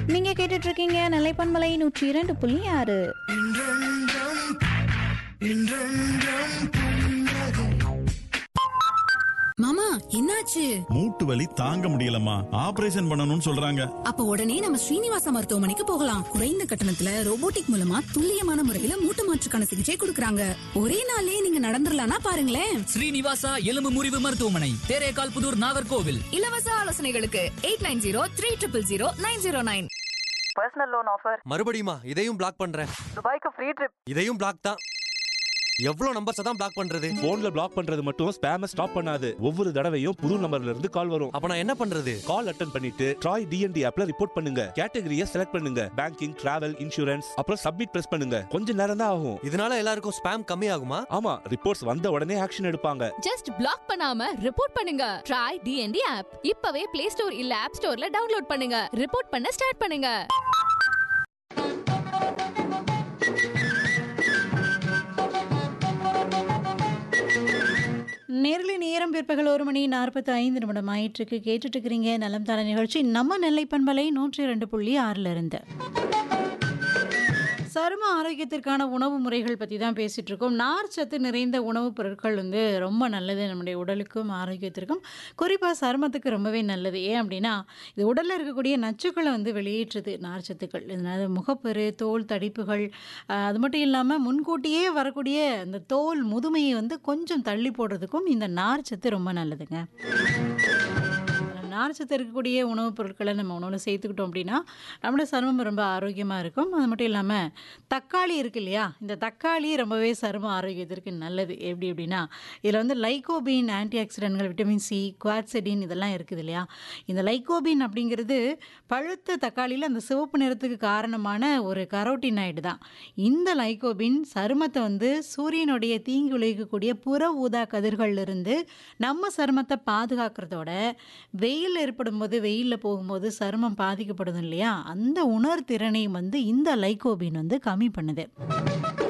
நீங்க கேட்டுட்டு இருக்கீங்க நிலைப்பன்மலை நூற்றி இரண்டு புள்ளி ஆறு மாமா என்னாச்சு மூட்டு வலி தாங்க முடியலம்மா ஆபரேஷன் பண்ணணும்னு சொல்றாங்க அப்ப உடனே நம்ம ஸ்ரீனிவாசா மருத்துவமனைக்கு போகலாம் குறைந்த கட்டணத்துல ரோபோட்டிக் மூலமா துல்லியமான முறையில மூட்டு மாற்றுக்கான சிகிச்சை கொடுக்கறாங்க ஒரே நாள்லயே நீங்க நடந்துடலாம்னா பாருங்களேன் ஸ்ரீனிவாசா எலும்பு முறிவு மருத்துவமனை தேரேகால் புதூர் நாகர்கோவில் இலவச ஆலோசனைகளுக்கு eight nine zero three triple zero nine zero nine personal loan offer மறுபடியுமா இதையும் பிளாக் பண்றேன் துபாய்க்கு ஃப்ரீ ட்ரிப் இதையும் பிளாக் தான் எவ்வளவு நம்பர்ஸ் தான் பிளாக் பண்றது போன்ல பிளாக் பண்றது மட்டும் ஸ்பேம ஸ்டாப் பண்ணாது ஒவ்வொரு தடவையும் புது நம்பர்ல இருந்து கால் வரும் அப்ப நான் என்ன பண்றது கால் அட்டன் பண்ணிட்டு ட்ராய் டிஎன்டி ஆப்ல ரிப்போர்ட் பண்ணுங்க கேட்டகரியை செலக்ட் பண்ணுங்க பேங்கிங் டிராவல் இன்சூரன்ஸ் அப்புறம் சப்மிட் பிரஸ் பண்ணுங்க கொஞ்ச நேரம் தான் ஆகும் இதனால எல்லாருக்கும் ஸ்பேம் கம்மி ஆகுமா ஆமா ரிப்போர்ட்ஸ் வந்த உடனே ஆக்ஷன் எடுப்பாங்க ஜஸ்ட் பிளாக் பண்ணாம ரிப்போர்ட் பண்ணுங்க ட்ரை டிஎன்டி ஆப் இப்பவே பிளே ஸ்டோர் இல்ல ஆப் ஸ்டோர்ல டவுன்லோட் பண்ணுங்க ரிப்போர்ட் பண்ண ஸ்டார்ட் பண்ணுங்க நேரில் நேரம் பிற்பகல் ஒரு மணி நாற்பத்தி ஐந்து நிமிடம் ஆயிற்றுக்கு கேட்டுட்டு இருக்கிறீங்க நலம் தர நிகழ்ச்சி நம்ம நெல்லை பண்பலை நூற்றி ரெண்டு புள்ளி ஆறுல இருந்து சரும ஆரோக்கியத்திற்கான உணவு முறைகள் பற்றி தான் பேசிகிட்டு இருக்கோம் நார் சத்து நிறைந்த உணவுப் பொருட்கள் வந்து ரொம்ப நல்லது நம்முடைய உடலுக்கும் ஆரோக்கியத்திற்கும் குறிப்பாக சருமத்துக்கு ரொம்பவே நல்லது ஏன் அப்படின்னா இது உடலில் இருக்கக்கூடிய நச்சுக்களை வந்து வெளியேற்றுது நார் சத்துக்கள் இதனால் முகப்பரு தோல் தடிப்புகள் ஆஹ், அது மட்டும் இல்லாமல் முன்கூட்டியே வரக்கூடிய இந்த தோல் முதுமையை வந்து கொஞ்சம் தள்ளி போடுறதுக்கும் இந்த நார் சத்து ரொம்ப நல்லதுங்க நார்ச்சத்து இருக்கக்கூடிய உணவுப் பொருட்களை நம்ம உணவில் சேர்த்துக்கிட்டோம் அப்படின்னா நம்மளோட சருமம் ரொம்ப ஆரோக்கியமாக இருக்கும் அது மட்டும் இல்லாமல் தக்காளி இருக்கு இல்லையா இந்த தக்காளி ரொம்பவே சரும ஆரோக்கியத்திற்கு நல்லது எப்படி அப்படின்னா இதில் வந்து லைகோபீன் ஆன்டி ஆக்சிடென்ட்கள் விட்டமின் சி குவாட்செடின் இதெல்லாம் இருக்குது இல்லையா இந்த லைகோபீன் அப்படிங்கிறது பழுத்த தக்காளியில் அந்த சிவப்பு நிறத்துக்கு காரணமான ஒரு கரோட்டினாய்டு தான் இந்த லைகோபின் சருமத்தை வந்து சூரியனுடைய தீங்கு விளைவிக்கக்கூடிய புற ஊதா கதிர்களிலிருந்து நம்ம சருமத்தை பாதுகாக்கிறதோட வெயில் ஏற்படும் போது வெயிலில் போகும்போது சருமம் பாதிக்கப்படும் இல்லையா அந்த உணர்திறனை வந்து இந்த லைகோபின் வந்து கம்மி பண்ணுது